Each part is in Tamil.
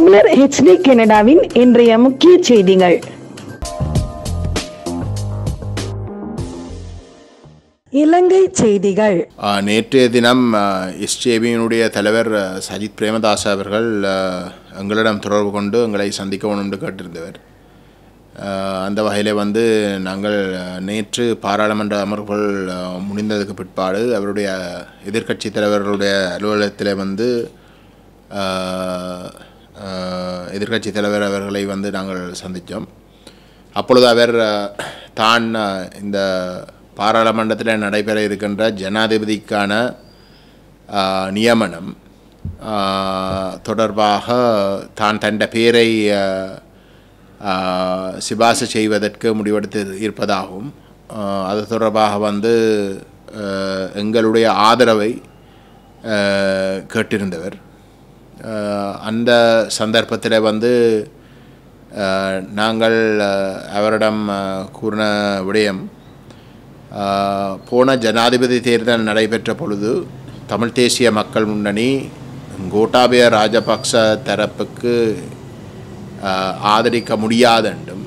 தமிழர் ஹெச்டி கனடாவின் இன்றைய முக்கிய செய்திகள் இலங்கை செய்திகள் ஆ, நேற்றைய தினம் எஸ்ஜேபியினுடைய தலைவர் ஆ, சஜித் பிரேமதாஸ் அவர்கள் ஆ, எங்களிடம் தொடர்பு கொண்டு எங்களை சந்திக்க வேணும் என்று கேட்டிருந்தவர் ஆ, அந்த வகையில் வந்து நாங்கள் ஆ, நேற்று பாராளுமன்ற அமர்வுகள் ஆ, முடிந்ததுக்கு பிற்பாடு அவருடைய எதிர்க்கட்சி தலைவர்களுடைய அலுவலகத்தில் வந்து எதிர்க்கட்சி தலைவர் அவர்களை வந்து நாங்கள் சந்தித்தோம் அப்பொழுது அவர் அஹ், தான் அஹ், இந்த பாராளுமன்றத்தில் நடைபெற இருக்கின்ற ஜனாதிபதிக்கான அஹ், நியமனம் அஹ், தொடர்பாக தான் தண்ட பேரை அஹ், அஹ், சிபாரிசு செய்வதற்கு முடிவெடுத்து இருப்பதாகவும் அஹ், அது தொடர்பாக வந்து அஹ், எங்களுடைய ஆதரவை அஹ், கேட்டிருந்தவர் அஹ், அந்த சந்தர்ப்பத்தில் வந்து அஹ், நாங்கள் அஹ், அவரிடம் அஹ், கூறின விடயம் அஹ், போன ஜனாதிபதி தேர்தல் நடைபெற்ற பொழுது தமிழ் தேசிய மக்கள் முன்னணி கோட்டாபய ராஜபக்ச தரப்புக்கு அஹ், ஆதரிக்க முடியாது என்றும்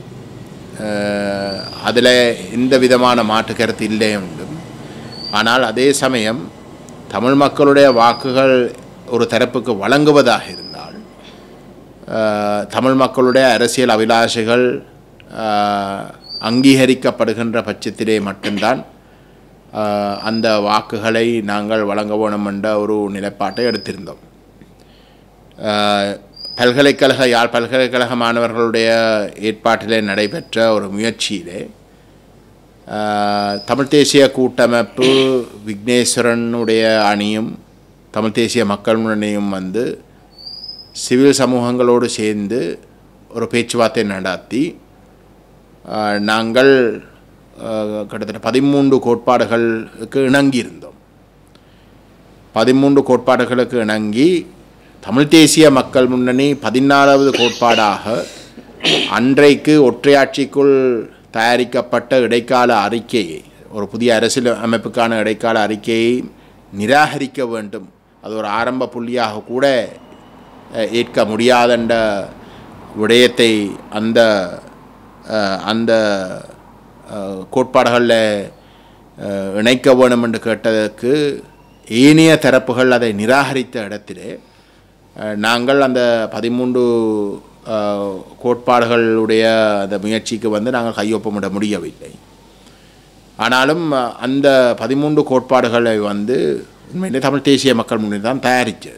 அதில் எந்த விதமான மாற்று கருத்து இல்லை என்றும் ஆனால் அதே சமயம் தமிழ் மக்களுடைய வாக்குகள் ஒரு தரப்புக்கு வழங்குவதாக இருந்தால் அஹ், தமிழ் மக்களுடைய அரசியல் அபிலாஷைகள் அஹ், அங்கீகரிக்கப்படுகின்ற பட்சத்திலே மட்டும்தான் அஹ், அந்த வாக்குகளை நாங்கள் வழங்க வேணும் என்ற ஒரு நிலைப்பாட்டை எடுத்திருந்தோம் அஹ், பல்கலைக்கழக யாழ் பல்கலைக்கழக மாணவர்களுடைய ஏற்பாட்டிலே நடைபெற்ற ஒரு முயற்சியிலே அஹ், தமிழ் தேசிய கூட்டமைப்பு விக்னேஸ்வரனுடைய அணியும் தமிழ் தேசிய மக்கள் முன்னணியும் வந்து சிவில் சமூகங்களோடு சேர்ந்து ஒரு பேச்சுவார்த்தை நடத்தி அஹ், நாங்கள் அஹ், கிட்டத்தட்ட பதிமூன்று கோட்பாடுகளுக்கு இணங்கியிருந்தோம் பதிமூன்று கோட்பாடுகளுக்கு இணங்கி தமிழ் தேசிய மக்கள் முன்னணி பதினாலாவது கோட்பாடாக அன்றைக்கு ஒற்றையாட்சிக்குள் தயாரிக்கப்பட்ட இடைக்கால அறிக்கையை ஒரு புதிய அரசியல் அமைப்புக்கான இடைக்கால அறிக்கையை நிராகரிக்க வேண்டும் அது ஒரு ஆரம்ப புள்ளியாக கூட அஹ், ஏற்க முடியாதென்ற விடயத்தை அந்த அஹ், அந்த அஹ், கோட்பாடுகளில் அஹ், இணைக்க வேணும் என்று கேட்டதற்கு ஏனைய தரப்புகள் அதை நிராகரித்த இடத்திலே அஹ், நாங்கள் அந்த பதிமூன்று அஹ், கோட்பாடுகளுடைய அந்த முயற்சிக்கு வந்து நாங்கள் கையொப்பமிட முடியவில்லை ஆனாலும் அஹ், அந்த பதிமூன்று கோட்பாடுகளை வந்து உண்மையிலே தமிழ் தேசிய மக்கள் முன்னணி தான் தயாரித்தது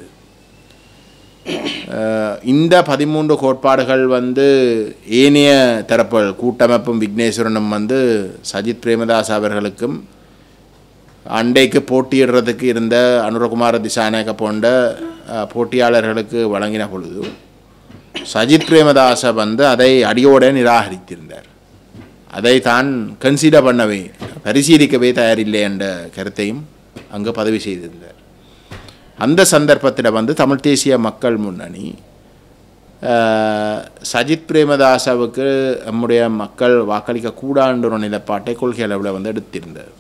அஹ், இந்த பதிமூன்று கோட்பாடுகள் வந்து ஏனைய தரப்புகள் கூட்டமைப்பும் விக்னேஸ்வரனும் வந்து சஜித் பிரேமதாஸ் அவர்களுக்கும் அண்டைக்கு போட்டியிடுறதுக்கு இருந்த அனுரகுமார திசாநாயக்க போன்ற அஹ், போட்டியாளர்களுக்கு வழங்கின பொழுது சஜித் பிரேமதாச வந்து அதை அடியோட நிராகரித்திருந்தார் அதை தான் கன்சிடர் பண்ணவே பரிசீலிக்கவே தயாரில்லை என்ற கருத்தையும் அங்கு பதிவு செய்திருந்தார் அந்த சந்தர்ப்பத்தில் வந்து தமிழ் தேசிய மக்கள் முன்னணி அஹ், சஜித் பிரேமதாசவுக்கு நம்முடைய மக்கள் வாக்களிக்க கூடான்ற ஒரு நிலைப்பாட்டை கொள்கை அளவில் வந்து எடுத்திருந்தது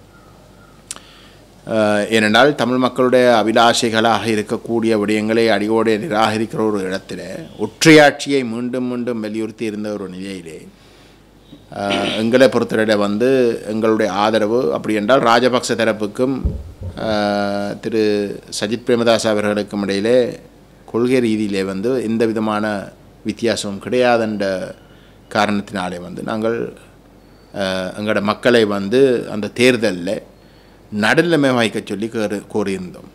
அஹ், ஏனென்றால் தமிழ் மக்களுடைய அபிலாஷைகளாக இருக்கக்கூடிய விடயங்களை அடியோடு நிராகரிக்கிற ஒரு இடத்துல ஒற்றையாட்சியை மீண்டும் மீண்டும் வலியுறுத்தி இருந்த ஒரு நிலையிலே அஹ், எங்களை பொறுத்தவரை வந்து எங்களுடைய ஆதரவு அப்படி என்றால் ராஜபக்ச தரப்புக்கும் அஹ், திரு சஜித் பிரேமதாஸ் அவர்களுக்கும் இடையிலே கொள்கை ரீதியிலே வந்து எந்த விதமான வித்தியாசமும் கிடையாதுன்ற காரணத்தினாலே வந்து நாங்கள் அஹ், எங்களோட மக்களை வந்து அந்த தேர்தலில் நடுநிலைமை வைக்க சொல்லி கோரி கோரியிருந்தோம்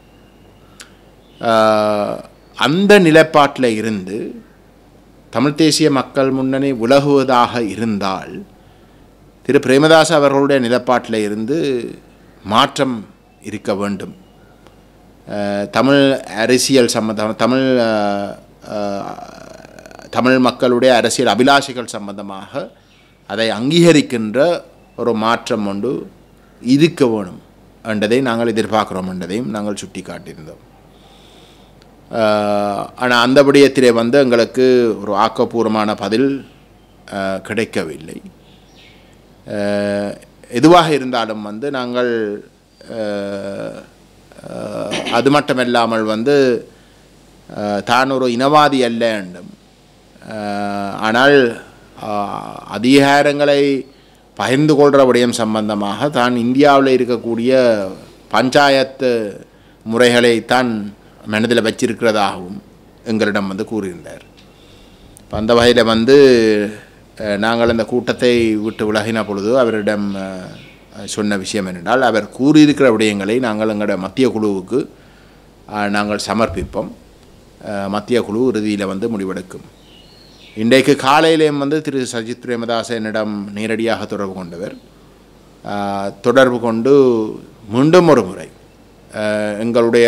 அஹ், அந்த நிலைப்பாட்டில் இருந்து தமிழ் தேசிய மக்கள் முன்னணி விலகுவதாக இருந்தால் திரு பிரேமதாஸ் அவர்களுடைய நிலப்பாட்டில் இருந்து மாற்றம் இருக்க வேண்டும் அஹ், தமிழ் அரசியல் சம்பந்தம் தமிழ் அஹ், அஹ், தமிழ் மக்களுடைய அரசியல் அபிலாஷைகள் சம்பந்தமாக அதை அங்கீகரிக்கின்ற ஒரு மாற்றம் ஒன்று இருக்க வேணும் என்றதை நாங்கள் எதிர்பார்க்கிறோம் என்றதையும் நாங்கள் சுட்டி காட்டியிருந்தோம் ஆனால் அந்த விடயத்திலே வந்து எங்களுக்கு ஒரு ஆக்கப்பூர்வமான பதில் அஹ், கிடைக்கவில்லை அஹ், எதுவாக இருந்தாலும் வந்து நாங்கள் அஹ், அஹ், அது மட்டுமல்லாமல் வந்து அஹ், தான் ஒரு இனவாதி அல்ல என்றும் அஹ், ஆனால் அஹ், அதிகாரங்களை பகிர்ந்து கொள்கிற விடயம் சம்பந்தமாக தான் இந்தியாவில் இருக்கக்கூடிய பஞ்சாயத்து முறைகளை தான் மனதில் வச்சிருக்கிறதாகவும் எங்களிடம் வந்து கூறியிருந்தார் இப்ப அந்த வகையில் வந்து அஹ், நாங்கள் அந்த கூட்டத்தை விட்டு விலகின பொழுது அவரிடம் அஹ், சொன்ன விஷயம் என்னென்றால் அவர் கூறியிருக்கிற விடயங்களை நாங்கள் எங்களுடைய மத்திய குழுவுக்கு அஹ், நாங்கள் சமர்ப்பிப்போம் அஹ், மத்திய குழு இறுதியில் வந்து முடிவெடுக்கும் இன்றைக்கு காலையிலேயும் வந்து திரு சஜித் பிரேமதாச என்னிடம் நேரடியாக தொடர்பு கொண்டவர் அஹ், தொடர்பு கொண்டு மீண்டும் ஒரு முறை அஹ், எங்களுடைய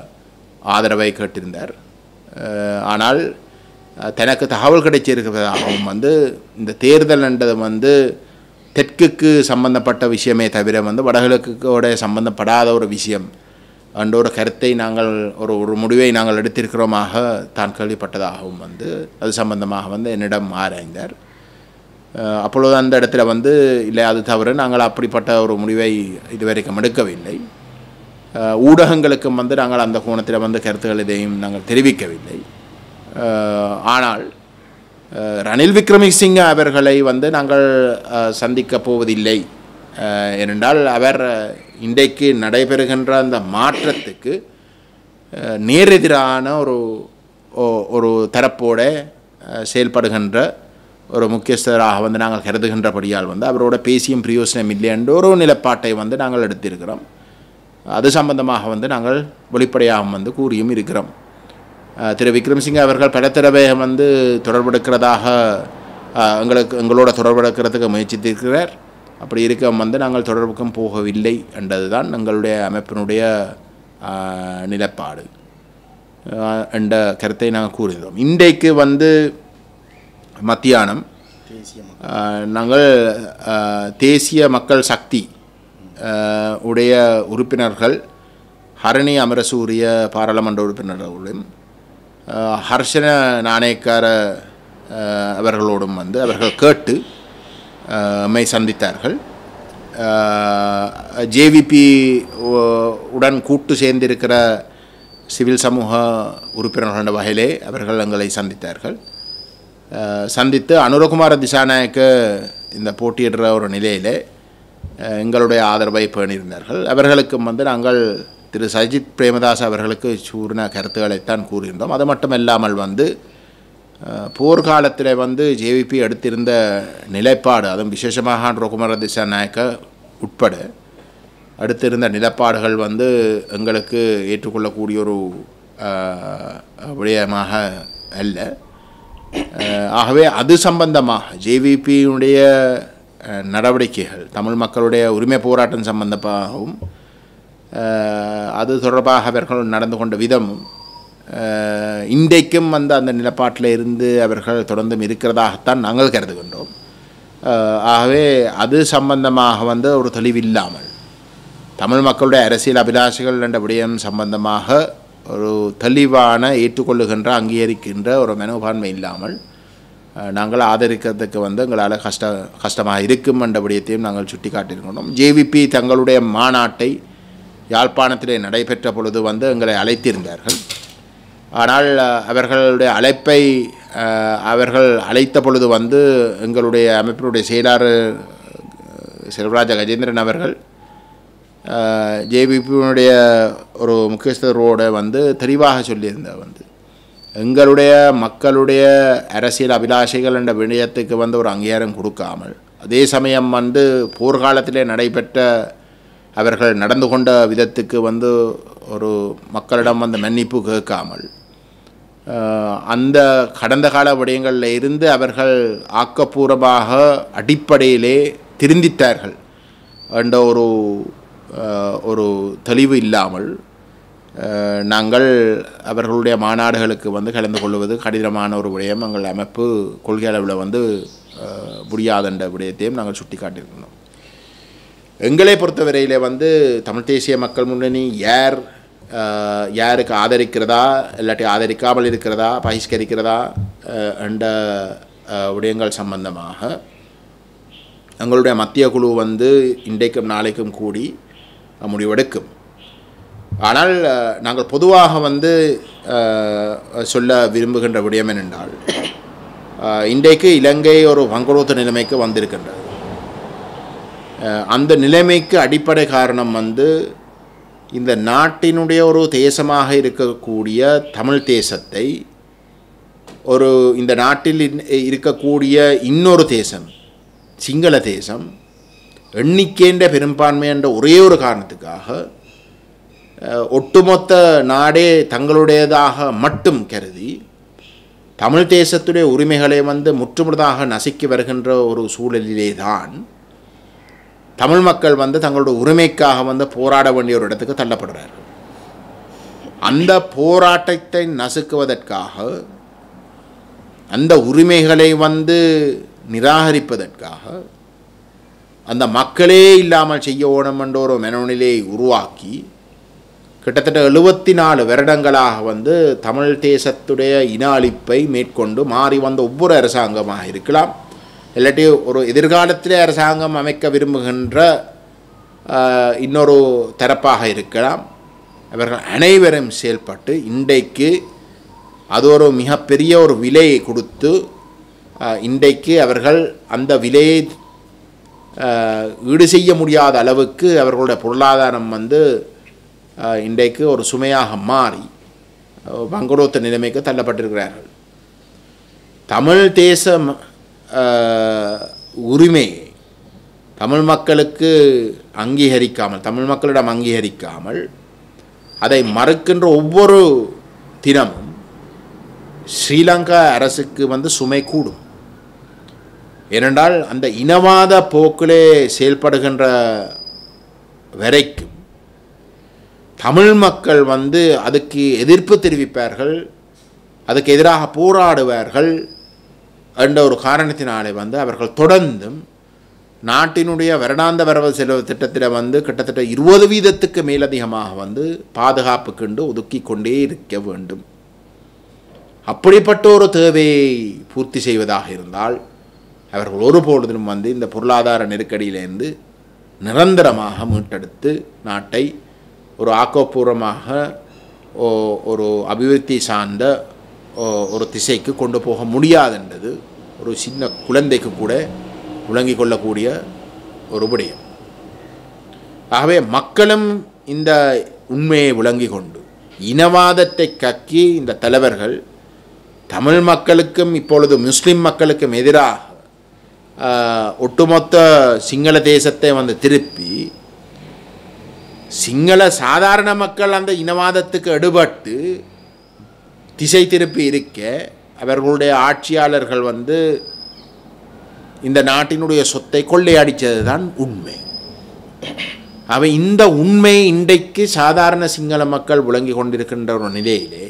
ஆதரவை கேட்டிருந்தார் அஹ், ஆனால் அஹ், தனக்கு தகவல் கிடைச்சிருக்கிறதாகவும் வந்து இந்த தேர்தல் என்றது வந்து தெற்குக்கு சம்பந்தப்பட்ட விஷயமே தவிர வந்து வடகிழக்குக்கோட சம்பந்தப்படாத ஒரு விஷயம் என்ற ஒரு கருத்தை நாங்கள் ஒரு ஒரு முடிவை நாங்கள் எடுத்திருக்கிறோமாக தான் கேள்விப்பட்டதாகவும் வந்து அது சம்பந்தமாக வந்து என்னிடம் ஆராய்ந்தார் அஹ், அப்பொழுது அந்த இடத்துல வந்து இல்லை அது தவிர நாங்கள் அப்படிப்பட்ட ஒரு முடிவை இதுவரைக்கும் எடுக்கவில்லை அஹ், ஊடகங்களுக்கும் வந்து நாங்கள் அந்த கோணத்தில் வந்து கருத்துக்கள் எதையும் நாங்கள் தெரிவிக்கவில்லை அஹ், ஆனால் அஹ், ரணில் விக்ரமசிங்க அவர்களை வந்து நாங்கள் அஹ், சந்திக்கப் போவதில்லை அஹ், ஏனென்றால் அவர் அஹ், இன்றைக்கு நடைபெறுகின்ற அந்த மாற்றத்துக்கு அஹ், நேரெதிரான ஒரு ஒ- ஒரு தரப்போட அஹ், செயல்படுகின்ற ஒரு முக்கியஸ்தராக வந்து நாங்கள் கருதுகின்றபடியால் வந்து அவரோட பேசியும் பிரயோசனம் இல்லை என்ற ஒரு நிலப்பாட்டை வந்து நாங்கள் எடுத்திருக்கிறோம் அது சம்பந்தமாக வந்து நாங்கள் வெளிப்படையாக வந்து கூறியும் இருக்கிறோம் அஹ், திரு விக்ரம்சிங்க அவர்கள் பல தடவை வந்து தொடர்பெடுக்கிறதாக அஹ், எங்களுக்கு எங்களோட தொடர்பெடுக்கிறதுக்கு முயற்சித்திருக்கிறார் அப்படி இருக்க வந்து நாங்கள் தொடர்புக்கும் போகவில்லை என்றதுதான் எங்களுடைய அமைப்பினுடைய அஹ், நிலப்பாடு அஹ், என்ற கருத்தை நாங்கள் கூறுகிறோம் இன்றைக்கு வந்து மத்தியானம் அஹ், நாங்கள் அஹ், தேசிய மக்கள் சக்தி அஹ், உடைய உறுப்பினர்கள் ஹரணி அமரசூரிய பாராளுமன்ற உறுப்பினர்களும் அஹ், ஹர்ஷன நாணயக்கார அஹ், அவர்களோடும் வந்து அவர்கள் கேட்டு அஹ், மை சந்தித்தார்கள் ஜேவிபி உடன் கூட்டு சேர்ந்திருக்கிற சிவில் சமூக உறுப்பினர்கள் என்ற வகையிலே அவர்கள் எங்களை சந்தித்தார்கள் அஹ், சந்தித்து அனுரகுமார திசாநாயக்க இந்த போட்டியிடுற ஒரு நிலையிலே அஹ், எங்களுடைய ஆதரவை பேணியிருந்தார்கள் அவர்களுக்கும் வந்து நாங்கள் திரு சஜித் பிரேமதாஸ் அவர்களுக்கு சூர்ண கருத்துக்களைத்தான் கூறியிருந்தோம் அது மட்டுமல்லாமல் வந்து அஹ், போர்க்காலத்தில் வந்து ஜேவிபி எடுத்திருந்த நிலைப்பாடு அதுவும் விசேஷமாக அனுரகுமார திசாநாயக்க உட்பட அடுத்திருந்த நிலப்பாடுகள் வந்து எங்களுக்கு ஏற்றுக்கொள்ளக்கூடிய ஒரு அஹ், விடயமாக அல்ல அஹ், ஆகவே அது சம்பந்தமாக ஜேவிபியினுடைய நடவடிக்கைகள் தமிழ் மக்களுடைய உரிமை போராட்டம் சம்பந்தமாகவும் அஹ், அது தொடர்பாக அவர்கள் நடந்து கொண்ட விதமும் அஹ், இன்றைக்கும் வந்து அந்த நிலப்பாட்டில் இருந்து அவர்கள் தொடர்ந்தும் இருக்கிறதாகத்தான் நாங்கள் கருதுகின்றோம் அஹ், ஆகவே அது சம்பந்தமாக வந்து ஒரு தெளிவில்லாமல் தமிழ் மக்களுடைய அரசியல் அபிலாஷைகள் என்ற விடயம் சம்பந்தமாக ஒரு தெளிவான ஏற்றுக்கொள்ளுகின்ற அங்கீகரிக்கின்ற ஒரு மனோபான்மை இல்லாமல் அஹ், நாங்கள் ஆதரிக்கிறதுக்கு வந்து எங்களால் கஷ்ட கஷ்டமாக இருக்கும் என்ற விடயத்தையும் நாங்கள் சுட்டி காட்டியிருக்கிறோம் ஜேவிபி தங்களுடைய மாநாட்டை யாழ்ப்பாணத்திலே நடைபெற்ற பொழுது வந்து எங்களை அழைத்திருந்தார்கள் ஆனால் அஹ், அவர்களுடைய அழைப்பை அஹ், அவர்கள் அழைத்த பொழுது வந்து எங்களுடைய அமைப்பினுடைய செயலாளர் அஹ், செல்வராஜ கஜேந்திரன் அவர்கள் ஜேபிபியினுடைய ஒரு முக்கியஸ்தரோட வந்து தெளிவாக சொல்லியிருந்தார் வந்து எங்களுடைய மக்களுடைய அரசியல் அபிலாஷைகள் என்ற விடயத்துக்கு வந்து ஒரு அங்கீகாரம் கொடுக்காமல் அதே சமயம் வந்து போர்க்காலத்திலே நடைபெற்ற அவர்கள் நடந்து கொண்ட விதத்துக்கு வந்து ஒரு மக்களிடம் வந்து மன்னிப்பு கேட்காமல் அஹ், அந்த கடந்த கால விடயங்களில் இருந்து அவர்கள் ஆக்கப்பூர்வமாக அடிப்படையிலே திருந்தித்தார்கள் என்ற ஒரு அஹ், ஒரு தெளிவு இல்லாமல் அஹ், நாங்கள் அவர்களுடைய மாநாடுகளுக்கு வந்து கலந்து கொள்வது கடினமான ஒரு விடயம் எங்கள் அமைப்பு கொள்கை அளவில் வந்து அஹ், முடியாதென்ற விடயத்தையும் நாங்கள் சுட்டி காட்டியிருக்கிறோம் எங்களை பொறுத்தவரையில் வந்து தமிழ் தேசிய மக்கள் முன்னணி யார் அஹ், யாருக்கு ஆதரிக்கிறதா இல்லாட்டி ஆதரிக்காமல் இருக்கிறதா பகிஷ்கரிக்கிறதா அஹ், என்ற அஹ், விடயங்கள் சம்பந்தமாக எங்களுடைய மத்திய குழு வந்து இன்றைக்கும் நாளைக்கும் கூடி முடிவெடுக்கும் ஆனால் அஹ், நாங்கள் பொதுவாக வந்து அஹ், சொல்ல விரும்புகின்ற விடயம் என்னென்றால் அஹ், இன்றைக்கு இலங்கை ஒரு வங்குரோத்த நிலைமைக்கு வந்திருக்கின்றது அஹ், அந்த நிலைமைக்கு அடிப்படை காரணம் வந்து இந்த நாட்டினுடைய ஒரு தேசமாக இருக்கக்கூடிய தமிழ் தேசத்தை ஒரு இந்த நாட்டில் இன்- இருக்கக்கூடிய இன்னொரு தேசம் சிங்கள தேசம் எண்ணிக்கைன்ற பெரும்பான்மை என்ற ஒரே ஒரு காரணத்துக்காக அஹ், ஒட்டுமொத்த நாடே தங்களுடையதாக மட்டும் கருதி தமிழ் தேசத்துடைய உரிமைகளை வந்து முற்றுமுழுதாக நசுக்கி வருகின்ற ஒரு சூழலிலே தான் தமிழ் மக்கள் வந்து தங்களுடைய உரிமைக்காக வந்து போராட வேண்டிய ஒரு இடத்துக்கு தள்ளப்படுறார்கள் அந்த போராட்டத்தை நசுக்குவதற்காக அந்த உரிமைகளை வந்து நிராகரிப்பதற்காக அந்த மக்களே இல்லாமல் செய்ய ஓணும் என்ற ஒரு மனநிலையை உருவாக்கி கிட்டத்தட்ட எழுபத்தி நாலு வருடங்களாக வந்து தமிழ் தேசத்துடைய இன அழிப்பை மேற்கொண்டு மாறி வந்த ஒவ்வொரு அரசாங்கமாக இருக்கலாம் இல்லாட்டி ஒரு எதிர்காலத்திலே அரசாங்கம் அமைக்க விரும்புகின்ற ஆஹ், இன்னொரு தரப்பாக இருக்கலாம் அவர்கள் அனைவரும் செயல்பட்டு இன்றைக்கு அது ஒரு மிகப்பெரிய ஒரு விலையை கொடுத்து ஆஹ், இன்றைக்கு அவர்கள் அந்த விலையை ஆஹ், ஈடு செய்ய முடியாத அளவுக்கு அவர்களுடைய பொருளாதாரம் வந்து ஆஹ், இன்றைக்கு ஒரு சுமையாக மாறி ஆஹ், வங்குரோத்த நிலைமைக்கு தள்ளப்பட்டிருக்கிறார்கள் தமிழ் தேசம் ஆஹ், உரிமையை தமிழ் மக்களுக்கு அங்கீகரிக்காமல் தமிழ் மக்களிடம் அங்கீகரிக்காமல் அதை மறுக்கின்ற ஒவ்வொரு தினமும் ஸ்ரீலங்கா அரசுக்கு வந்து சுமை கூடும் ஏனென்றால் அந்த இனவாத போக்கிலே செயல்படுகின்ற வரைக்கும் தமிழ் மக்கள் வந்து அதுக்கு எதிர்ப்பு தெரிவிப்பார்கள் அதுக்கு எதிராக போராடுவார்கள் என்ற ஒரு காரணத்தினாலே வந்து அவர்கள் தொடர்ந்தும் நாட்டினுடைய வருடாந்த வரவு செலவு திட்டத்தில் வந்து கிட்டத்தட்ட இருபது வீதத்துக்கு மேலதிகமாக வந்து பாதுகாப்புக்கென்று ஒதுக்கி கொண்டே இருக்க வேண்டும் அப்படிப்பட்ட ஒரு தேவையை பூர்த்தி செய்வதாக இருந்தால் அவர்கள் ஒருபொழுதிலும் வந்து இந்த பொருளாதார நெருக்கடியிலிருந்து நிரந்தரமாக மீட்டெடுத்து நாட்டை ஒரு ஆக்கப்பூர்வமாக ஓ- ஒரு அபிவிருத்தி சார்ந்த ஓ- ஒரு திசைக்கு கொண்டு போக முடியாதுன்றது ஒரு சின்ன குழந்தைக்கு கூட விளங்கிக் கொள்ளக்கூடிய ஒரு விடயம் ஆகவே மக்களும் இந்த உண்மையை விளங்கி கொண்டு இனவாதத்தை கக்கி இந்த தலைவர்கள் தமிழ் மக்களுக்கும் இப்பொழுது முஸ்லிம் மக்களுக்கும் எதிராக ஆஹ், ஒட்டுமொத்த சிங்கள தேசத்தை வந்து திருப்பி சிங்கள சாதாரண மக்கள் அந்த இனவாதத்துக்கு எடுபட்டு திசை திருப்பி இருக்க அவர்களுடைய ஆட்சியாளர்கள் வந்து இந்த நாட்டினுடைய சொத்தை கொள்ளையடித்தது தான் உண்மை அவை இந்த உண்மை இன்றைக்கு சாதாரண சிங்கள மக்கள் விளங்கி கொண்டிருக்கின்ற ஒரு நிலையிலே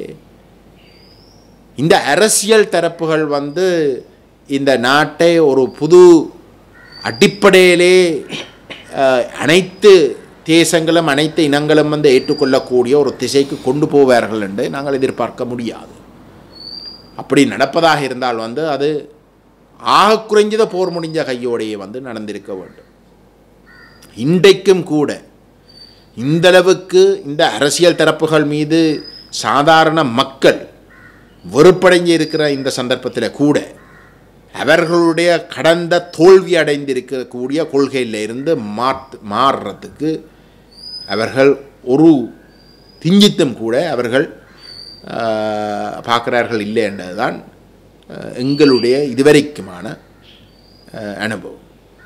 இந்த அரசியல் தரப்புகள் வந்து இந்த நாட்டை ஒரு புது அடிப்படையிலே அஹ், அனைத்து தேசங்களும் அனைத்து இனங்களும் வந்து ஏற்றுக்கொள்ளக்கூடிய ஒரு திசைக்கு கொண்டு போவார்கள் என்று நாங்கள் எதிர்பார்க்க முடியாது அப்படி நடப்பதாக இருந்தால் வந்து அது ஆக குறைஞ்சத போர் முடிஞ்ச கையோடையே வந்து நடந்திருக்க வேண்டும் இன்றைக்கும் கூட இந்தளவுக்கு இந்த அரசியல் தரப்புகள் மீது சாதாரண மக்கள் வெறுப்படைஞ்சு இருக்கிற இந்த சந்தர்ப்பத்தில் கூட அவர்களுடைய கடந்த தோல்வி அடைந்திருக்கக்கூடிய கொள்கையில இருந்து மாற்று மாறுறதுக்கு அவர்கள் ஒரு திஞ்சித்தும் கூட அவர்கள் ஆஹ், பார்க்கிறார்கள் இல்லை என்றதுதான் ஆஹ், எங்களுடைய இதுவரைக்குமான ஆஹ், அனுபவம்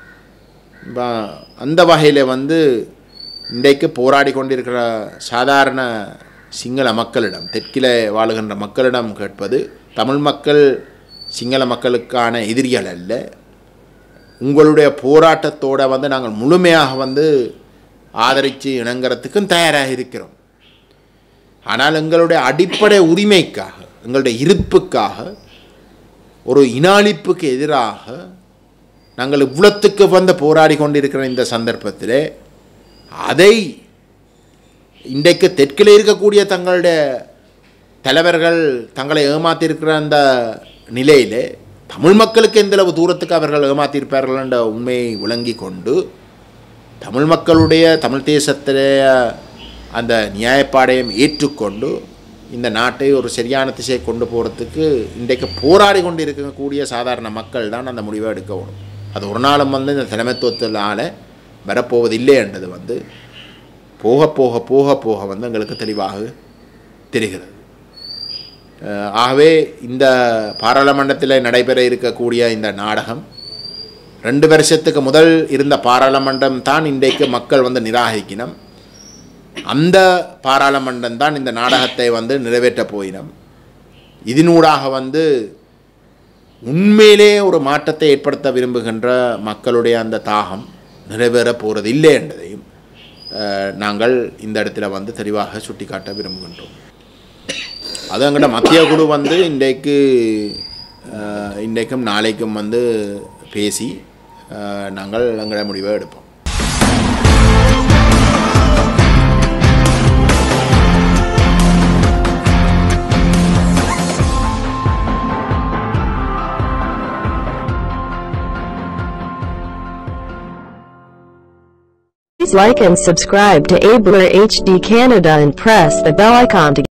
ப- அந்த வகையில் வந்து இன்றைக்கு போராடி கொண்டிருக்கிற சாதாரண சிங்கள மக்களிடம் தெற்கிலே வாழுகின்ற மக்களிடம் கேட்பது தமிழ் மக்கள் சிங்கள மக்களுக்கான எதிரிகள் அல்ல உங்களுடைய போராட்டத்தோட வந்து நாங்கள் முழுமையாக வந்து ஆதரித்து இணங்குறதுக்கும் தயாராக இருக்கிறோம் ஆனால் எங்களுடைய அடிப்படை உரிமைக்காக எங்களுடைய இருப்புக்காக ஒரு இனாளிப்புக்கு எதிராக நாங்கள் இவ்வளத்துக்கு வந்து போராடி கொண்டிருக்கிற இந்த சந்தர்ப்பத்திலே அதை இன்றைக்கு தெற்கில் இருக்கக்கூடிய தங்களுடைய தலைவர்கள் தங்களை ஏமாத்தியிருக்கிற அந்த நிலையிலே தமிழ் மக்களுக்கு எந்தளவு தூரத்துக்கு அவர்கள் ஏமாத்தியிருப்பார்கள் என்ற உண்மையை விளங்கி கொண்டு தமிழ் மக்களுடைய தமிழ் தேசத்திலே அந்த நியாயப்பாடையும் ஏற்றுக்கொண்டு இந்த நாட்டை ஒரு சரியான திசையை கொண்டு போகிறதுக்கு இன்றைக்கு போராடி கொண்டு இருக்கக்கூடிய சாதாரண மக்கள் தான் அந்த முடிவை எடுக்க வேணும் அது ஒரு நாளும் வந்து இந்த தலைமைத்துவத்தினால வரப்போவதில்லை என்றது வந்து போக போக போக போக வந்து எங்களுக்கு தெளிவாக தெரிகிறது அஹ் ஆகவே இந்த பாராளுமன்றத்தில் நடைபெற இருக்கக்கூடிய இந்த நாடகம் ரெண்டு வருஷத்துக்கு முதல் இருந்த பாராளுமன்றம் தான் இன்றைக்கு மக்கள் வந்து நிராகரிக்கணும் அந்த பாராளுமன்றம் தான் இந்த நாடகத்தை வந்து நிறைவேற்றப் போயினம் இதனூடாக வந்து உண்மையிலே ஒரு மாற்றத்தை ஏற்படுத்த விரும்புகின்ற மக்களுடைய அந்த தாகம் நிறைவேறப் போகிறது இல்லை என்பதையும் அஹ், நாங்கள் இந்த இடத்துல வந்து தெளிவாக சுட்டிக்காட்ட விரும்புகின்றோம் அது எங்கள்ட மத்திய குழு வந்து இன்றைக்கு அஹ், இன்றைக்கும் நாளைக்கும் வந்து பேசி அஹ், நாங்கள் எங்களோட முடிவை எடுப்போம் Please like and subscribe to Abler HD Canada and press the bell icon to